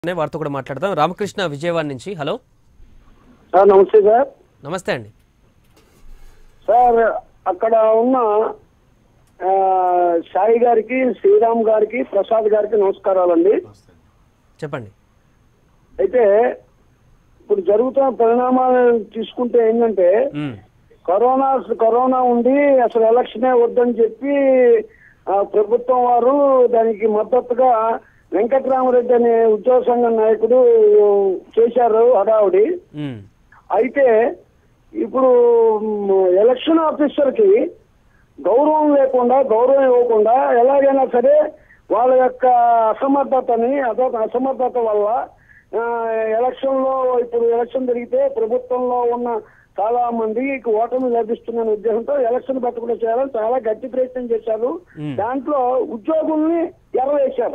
అనే వారితో కూడా మాట్లాడదాం రామకృష్ణ విజయవాడ నుంచి హలో సార్ నమస్తే సార్ నమస్తే అండి సార్ అక్కడ ఉన్న ఆ, సాయి గారికి శ్రీరామ్ గారికి ప్రసాద్ గారికి నమస్కారాలండి చెప్పండి అయితే ఇప్పుడు జరుగుతున్న పరిణామాలు తీసుకుంటే ఏంటంటే మ్మ్. కరోనా కరోనా ఉండి అసలు ఎలక్షనే వద్దని చెప్పి ఆ, ప్రభుత్వం వారు దానికి మద్దతుగా వెంకట్రామరెడ్డి అనే ఉద్యోగ సంఘం నాయకుడు చేశారు హడావుడి మ్మ్. అయితే ఇప్పుడు మ్, ఎలక్షన్ ఆఫీసర్ కి గౌరవం లేకుండా గౌరవం ఇవ్వకుండా ఎలాగైనా సరే వాళ్ళ యొక్క అసమర్థతని అదో అసమర్థత వల్ల ఆ, ఎలక్షన్ లో ఇప్పుడు ఎలక్షన్ జరిగితే ప్రభుత్వంలో ఉన్న చాలా మందికి ఓటమి లభిస్తుందనే ఉద్దేశంతో ఎలక్షన్ పెట్టకుండా చేయాలని చాలా గట్టి ప్రయత్నం చేశారు మ్. దాంట్లో ఉద్యోగుల్ని ఎరవేశారు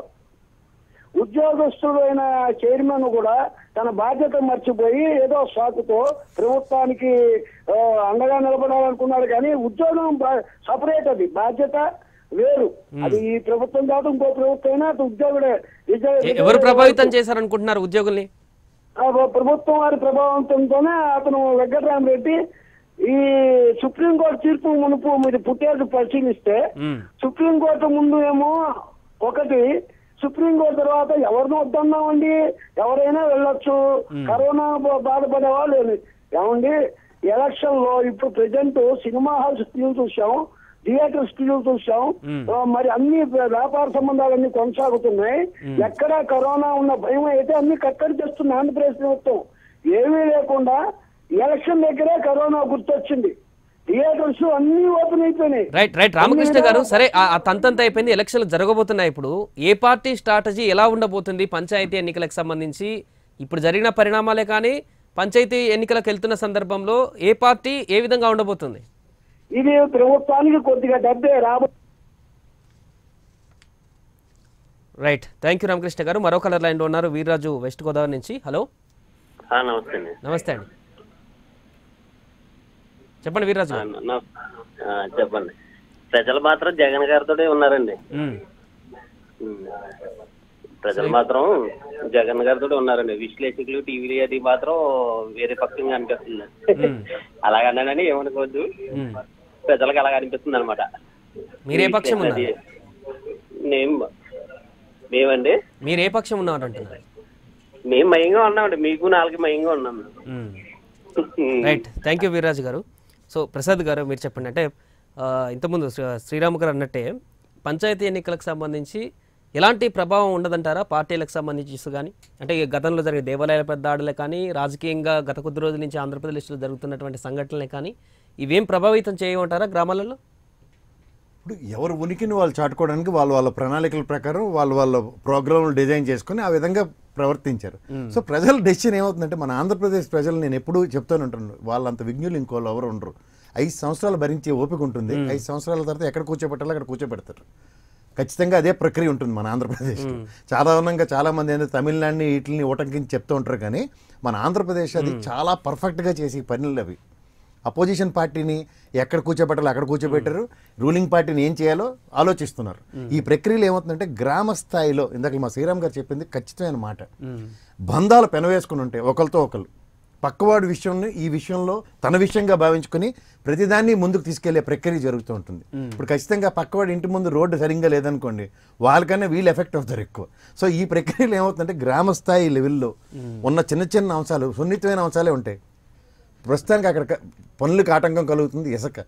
ఉద్యోగస్తుడైన చైర్మన్ కూడా తన బాధ్యత మర్చిపోయి ఏదో సాకుతో ప్రభుత్వానికి ఆ, అండగా నిలబడాలనుకున్నాడు కానీ ఉద్యోగం సపరేట్ అది బాధ్యత వేరు అది ఈ ప్రభుత్వం కాదు ఇంకో ప్రభుత్వం అయినా అటు ఉద్యోగుడే విజయ- ఎ- ఎవరు ప్రభావితం చేశారనుకుంటున్నారు ఉద్యోగుల్ని ఆ ప్రభుత్వం వారి ప్రభావంతోనే అతను వెంకటరామరెడ్డి ఈ సుప్రీంకోర్టు తీర్పు మునుపు మీరు పుట్టేది పరిశీలిస్తే మ్మ్. సుప్రీంకోర్టు ముందు ఏమో ఒకటి సుప్రీంకోర్టు తర్వాత ఎవరిని వద్దన్నామండి ఎవరైనా వెళ్ళొచ్చు కరోనా బా- బాధపడే వాళ్ళు ఏమండి ఎలక్షన్ లో ఇప్పుడు ప్రజెంట్ సినిమా హాల్స్ స్కీల్ చూసాం థియేటర్ స్కీల్ చూసాం మ్మ్. ఆ, మరి అన్ని వ్యాపార సంబంధాలన్నీ కొనసాగుతున్నాయి ఎక్కడ కరోనా ఉన్న భయం అయితే అన్ని కట్టడి చేస్తుంది ఆంధ్రప్రదేశ్ ప్రభుత్వం ఏమీ లేకుండా ఎలక్షన్ దగ్గరే కరోనా గుర్తొచ్చింది థియేటర్స్ అన్ని ఓపెన్ అయిపోయినాయి రైట్ రైట్ రామకృష్ణ గారు సరే ఆ ఆ తంతంత అయిపోయింది ఎలక్షన్లు జరగబోతున్నాయి ఇప్పుడు ఏ పార్టీ స్ట్రాటజీ ఎలా ఉండబోతుంది పంచాయతీ ఎన్నికలకు సంబంధించి ఇప్పుడు జరిగిన పరిణామాలే కానీ పంచాయతీ ఎన్నికలకు వెళ్తున్న సందర్భంలో ఏ పార్టీ ఏ విధంగా ఉండబోతుంది ఇది ప్రభుత్వానికి కొద్దిగా డబ్బే రాబో రైట్ థ్యాంక్ యూ రామకృష్ణ గారు మరో కలర్ లైన్లో ఉన్నారు వీర్రాజు వెస్ట్ గోదావరి నుంచి హలో ఆ, నమస్తే అండి నమస్తే అండి చెప్పండి వీర్రాజు ఆ, గారు న- ఆ, చెప్పండి ప్రజలు మాత్రం జగన్ గారితోనే ఉన్నారండి మ్మ్. ఉమ్. ప్రజలు మాత్రం జగన్ గారితో ఉన్నారండి విశ్లేషకులు టీవీలు అది మాత్రం వేరే పక్షంగా అనిపిస్తుంది మ్మ్. అలాగన్నానని ఏమనుకోవద్దు మ్మ్. ప్రజలకు అలాగ అనిపిస్తుంది అనమాట మీరు ఏ పక్షం ఉన్నారు మేము మేమండి మీరు ఏ పక్షం ఉన్నారు అంటున్నారు మేము మయంగా ఉన్నామండి మీకు నాలుగు మయంగా ఉన్నాం మ్మ్. Right thank you Veerraju garu so Prasad గారు మీరు చెప్పండి అంటే ఆ, ఇంతకుముందు శ్రీ- శ్రీరామ్ గారు అన్నట్టే పంచాయతీ ఎన్నికలకు సంబంధించి ఎలాంటి ప్రభావం ఉండదంటారా పార్టీలకు సంబంధించి కానీ అంటే ఈ గతంలో జరిగే దేవాలయాలపై దాడులే కానీ రాజకీయంగా గత కొద్ది రోజుల నుంచి ఆంధ్రప్రదేశ్లో జరుగుతున్నటువంటి సంఘటనలే కానీ ఇవేం ప్రభావితం చేయమంటారా గ్రామాలలో ఇప్పుడు ఎవరు ఉనికిని వాళ్ళు చాటుకోవడానికి వాళ్ళ వాళ్ళ ప్రణాళికల ప్రకారం వాళ్ళు వాళ్ళ ప్రోగ్రాంలు డిజైన్ చేసుకుని ఆ విధంగా ప్రవర్తించారు సో ప్రజల డెసిషన్ ఏమవుతుందంటే మన ఆంధ్రప్రదేశ్ ప్రజలు నేను ఎప్పుడూ చెప్తాను ఉంటాను వాళ్ళంత విజ్ఞులు ఇంకోళ్ళు ఎవరు ఉండరు ఐదు సంవత్సరాలు భరించే ఓపిక ఉంటుంది ఐదు సంవత్సరాల తర్వాత ఎక్కడ కూర్చోబెట్టాలో అక్కడ కూర్చోబెడతారు ఖచ్చితంగా అదే ప్రక్రియ ఉంటుంది మన ఆంధ్రప్రదేశ్ సాధారణంగా చాలా మంది ఏంటంటే తమిళనాడుని వీటిని ఓటంకించి చెప్తూ ఉంటారు కానీ మన ఆంధ్రప్రదేశ్ అది చాలా పర్ఫెక్ట్గా చేసి పనులు అవి అపోజిషన్ పార్టీని ఎక్కడ కూర్చోబెట్టాలో అక్కడ కూర్చోబెట్టారు రూలింగ్ పార్టీని ఏం చేయాలో ఆలోచిస్తున్నారు ఈ ప్రక్రియలో ఏమవుతుందంటే గ్రామ స్థాయిలో ఇందాక మా శ్రీరామ్ గారు చెప్పింది ఖచ్చితమైన మాట బంధాలు పెనవేసుకుని ఉంటాయి ఒకరితో ఒకరు పక్కవాడి విషయంని ఈ విషయంలో తన విషయంగా భావించుకుని ప్రతిదాన్ని ముందుకు తీసుకెళ్లే ప్రక్రియ జరుగుతూ ఉంటుంది ఇప్పుడు ఖచ్చితంగా పక్కవాడి ఇంటి ముందు రోడ్డు సరిగ్గా లేదనుకోండి వాళ్ళకన్నా వీళ్ళు ఎఫెక్ట్ అవుతారు ఎక్కువ సో ఈ ప్రక్రియలో ఏమవుతుందంటే గ్రామ స్థాయి లెవెల్లో ఉన్న చిన్న చిన్న అంశాలు సున్నితమైన అంశాలే ఉంటాయి ప్రస్తుతానికి అక్కడ క- పనులకు ఆటంకం కలుగుతుంది ఇసుక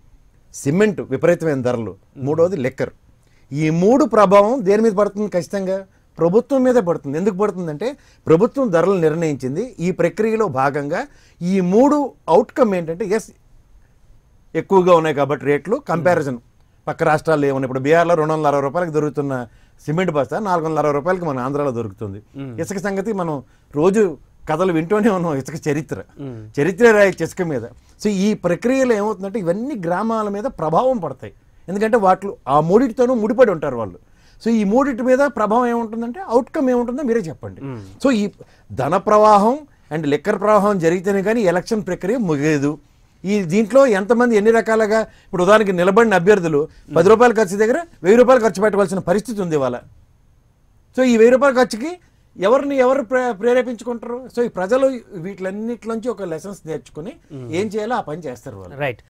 సిమెంట్ విపరీతమైన ధరలు మూడవది లెక్కర్ ఈ మూడు ప్రభావం దేని మీద పడుతుంది ఖచ్చితంగా ప్రభుత్వం మీదే పడుతుంది ఎందుకు పడుతుందంటే ప్రభుత్వం ధరలు నిర్ణయించింది ఈ ప్రక్రియలో భాగంగా ఈ మూడు అవుట్కమ్ ఏంటంటే ఎస్ ఎక్కువగా ఉన్నాయి కాబట్టి రేట్లు కంపారిజన్ పక్క రాష్ట్రాల్లో ఏమన్నా ఇప్పుడు బీహార్లో రెండు వందల అరవై రూపాయలకి దొరుకుతున్న సిమెంట్ బస్తా నాలుగు వందల అరవై రూపాయలకి మన ఆంధ్రాలో దొరుకుతుంది ఇసుక సంగతి మనం రోజు కథలు వింటూనే ఉన్నాం ఇసుక చరిత్ర చరిత్ర రాయి ఇసుక మీద సో ఈ ప్రక్రియలో ఏమవుతుందంటే ఇవన్నీ గ్రామాల మీద ప్రభావం పడతాయి ఎందుకంటే వాటిలో ఆ మూడిటితోనూ ముడిపడి ఉంటారు వాళ్ళు సో ఈ మూడిటి మీద ప్రభావం ఏముంటుందంటే అవుట్కమ్ ఏముంటుందో మీరే చెప్పండి సో ఈ ధన ప్రవాహం అండ్ లెక్కర్ ప్రవాహం జరిగితేనే కానీ ఎలక్షన్ ప్రక్రియ ముగియదు ఈ దీంట్లో ఎంతమంది ఎన్ని రకాలుగా ఇప్పుడు ఉదాహరణకి నిలబడిన అభ్యర్థులు పది రూపాయల ఖర్చు దగ్గర వెయ్యి రూపాయలు ఖర్చు పెట్టవలసిన పరిస్థితి ఉంది ఇవాళ సో ఈ వెయ్యి రూపాయల ఖర్చుకి ఎవరిని ఎవరు ప్రే- ప్రేరేపించుకుంటారు సో ఈ ప్రజలు వీటిలన్నిటిలోంచి ఒక లెసన్స్ నేర్చుకుని ఏం చేయాలో ఆ పని చేస్తారు వాళ్ళు రైట్